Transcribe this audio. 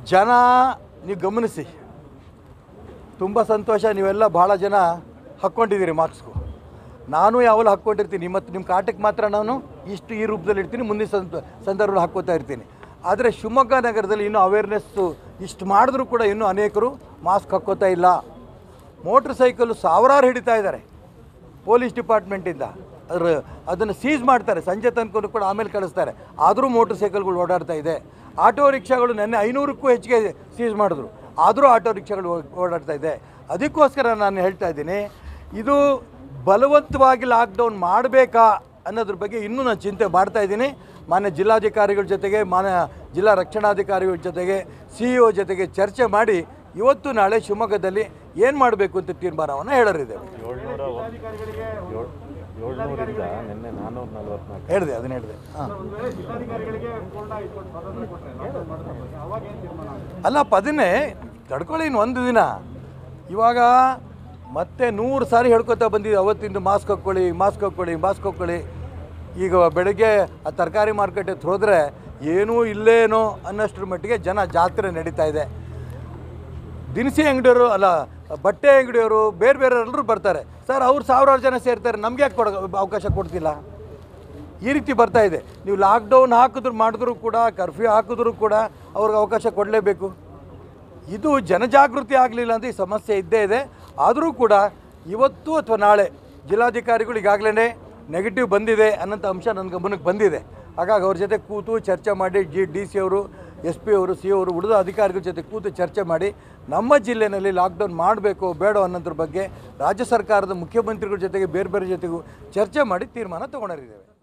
ಜನ ನೀವು ಗಮನಿಸಿ ತುಂಬ ಸಂತೋಷ ನೀವೆಲ್ಲ ಭಾಳ ಜನ ಹಾಕ್ಕೊಂಡಿದ್ದೀರಿ ಮಾರ್ಕ್ಸ್ಗೂ ನಾನು ಯಾವಾಗಲೂ ಹಾಕ್ಕೊಂಡಿರ್ತೀನಿ ಮತ್ತು ನಿಮ್ಮ ಕಾಟಕ್ಕೆ ಮಾತ್ರ ನಾನು ಇಷ್ಟು ಈ ರೂಪದಲ್ಲಿ ಇರ್ತೀನಿ ಮುಂದಿನ ಸಂತ ಸಂದರ್ಭದಲ್ಲಿ ಹಾಕ್ಕೋತಾ ಇರ್ತೀನಿ ಆದರೆ ಶಿವಮೊಗ್ಗ ನಗರದಲ್ಲಿ ಇನ್ನೂ ಅವೇರ್ನೆಸ್ಸು ಇಷ್ಟು ಮಾಡಿದ್ರೂ ಕೂಡ ಇನ್ನೂ ಅನೇಕರು ಮಾಸ್ಕ್ ಹಾಕ್ಕೋತಾ ಇಲ್ಲ ಮೋಟ್ರ್ ಸೈಕಲ್ಲು ಸಾವಿರಾರು ಹಿಡಿತಾ ಇದ್ದಾರೆ ಪೊಲೀಸ್ ಡಿಪಾರ್ಟ್ಮೆಂಟಿಂದ ಅದ್ರ ಅದನ್ನು ಸೀಸ್ ಮಾಡ್ತಾರೆ ಸಂಜೆ ತನಕ ಕೂಡ ಆಮೇಲೆ ಕಳಿಸ್ತಾರೆ ಆದರೂ ಮೋಟ್ರ್ ಸೈಕಲ್ಗಳು ಓಡಾಡ್ತಾ ಇದೆ ಆಟೋ ರಿಕ್ಷಾಗಳು ನೆನ್ನೆ ಐನೂರಕ್ಕೂ ಹೆಚ್ಚಿಗೆ ಸೀಸ್ ಮಾಡಿದ್ರು ಆದರೂ ಆಟೋ ರಿಕ್ಷಾಗಳು ಓ- ಓಡಾಡ್ತಾ ಇದೆ ಅದಕ್ಕೋಸ್ಕರ ನಾನು ಹೇಳ್ತಾ ಇದ್ದೀನಿ ಇದು ಬಲವಂತವಾಗಿ ಲಾಕ್ಡೌನ್ ಮಾಡಬೇಕಾ ಅನ್ನೋದ್ರ ಬಗ್ಗೆ ಇನ್ನೂ ನಾನು ಚಿಂತೆ ಮಾಡ್ತಾ ಇದ್ದೀನಿ ಮಾನ್ಯ ಜಿಲ್ಲಾಧಿಕಾರಿಗಳ ಜೊತೆಗೆ ಮಾನ್ಯ ಜಿಲ್ಲಾ ರಕ್ಷಣಾಧಿಕಾರಿಗಳ ಜೊತೆಗೆ ಸಿ ಇ ಜೊತೆಗೆ ಚರ್ಚೆ ಮಾಡಿ ಇವತ್ತು ನಾಳೆ ಶಿವಮೊಗ್ಗದಲ್ಲಿ ಏನು ಮಾಡಬೇಕು ಅಂತ ತೀರ್ಮಾನವನ್ನು ಹೇಳರಿದ್ದೇವೆ ಏಳ್ನೂರ ಏಳ್- ಏಳ್ನೂರಿಂದ ನಿನ್ನೆ ನಾನ್ನೂರ ನಲವತ್ನಾಲ್ಕು ಹೇಳಿದೆ ಅದನ್ನ ಹೇಳಿದೆ ಹಾಂ ಅಲ್ಲಪ್ಪ ಅದನ್ನೇ ತಡ್ಕೊಳ್ಳಿ ಇನ್ನು ಒಂದು ದಿನ ಇವಾಗ ಮತ್ತೆ ನೂರು ಸಾರಿ ಹೇಳ್ಕೊತಾ ಬಂದಿದ್ದು ಅವತ್ತಿಂದ ಮಾಸ್ಕ್ ಹಾಕ್ಕೊಳ್ಳಿ ಮಾಸ್ಕ್ ಹಾಕ್ಕೊಳ್ಳಿ ಮಾಸ್ಕ್ ಹಾಕ್ಕೊಳ್ಳಿ ಈಗ ಬೆಳಗ್ಗೆ ಆ ತರಕಾರಿ ಮಾರ್ಕೆಟ್ ಹತ್ರ ಹೋದರೆ ಏನೂ ಇಲ್ಲೇನೋ ಅನ್ನೋಷ್ಟ್ರ ಮಟ್ಟಿಗೆ ಜನ ಜಾತ್ರೆ ನಡೀತಾ ಇದೆ ದಿನಸಿ ಅಂಗಡಿಯವರು ಅಲ್ಲ ಬಟ್ಟೆ ಅಂಗಡಿಯವರು ಬೇರೆ ಬೇರೆ ಎಲ್ಲರೂ ಬರ್ತಾರೆ ಸರ್ ಅವ್ರು ಸಾವಿರಾರು ಜನ ಸೇರ್ತಾರೆ ನಮ್ಗೆ ಯಾಕೆ ಕೊಡ ಅವಕಾಶ ಕೊಡ್ತಿಲ್ಲ ಈ ರೀತಿ ಬರ್ತಾ ಇದೆ ನೀವು ಲಾಕ್ಡೌನ್ ಹಾಕಿದ್ರು ಮಾಡಿದ್ರು ಕೂಡ ಕರ್ಫ್ಯೂ ಹಾಕಿದ್ರು ಕೂಡ ಅವ್ರಿಗೆ ಅವಕಾಶ ಕೊಡಲೇಬೇಕು ಇದು ಜನಜಾಗೃತಿ ಆಗಲಿಲ್ಲ ಅಂತ ಈ ಸಮಸ್ಯೆ ಇದ್ದೇ ಇದೆ ಆದರೂ ಕೂಡ ಇವತ್ತು ಅಥವಾ ನಾಳೆ ಜಿಲ್ಲಾಧಿಕಾರಿಗಳು ಈಗಾಗಲೇ ನೆಗೆಟಿವ್ ಬಂದಿದೆ ಅನ್ನೋಂಥ ಅಂಶ ನನ್ನ ಗಮನಕ್ಕೆ ಬಂದಿದೆ ಹಾಗಾಗಿ ಅವ್ರ ಜೊತೆ ಕೂತು ಚರ್ಚೆ ಮಾಡಿ ಜಿ ಡಿ ಸಿ ಅವರು ಎಸ್ ಪಿ ಅವರು ಸಿ ಅವರು ಉಳಿದ ಅಧಿಕಾರಿಗಳ ಜೊತೆ ಕೂತು ಚರ್ಚೆ ಮಾಡಿ ನಮ್ಮ ಜಿಲ್ಲೆಯಲ್ಲಿ ಲಾಕ್ಡೌನ್ ಮಾಡಬೇಕು ಬೇಡ ಅನ್ನೋದ್ರ ಬಗ್ಗೆ ರಾಜ್ಯ ಸರ್ಕಾರದ ಮುಖ್ಯಮಂತ್ರಿಗಳ ಜೊತೆಗೆ ಬೇರೆ ಬೇರೆ ಜೊತೆಗೂ ಚರ್ಚೆ ಮಾಡಿ ತೀರ್ಮಾನ ತೊಗೊಂಡಿದ್ದೇವೆ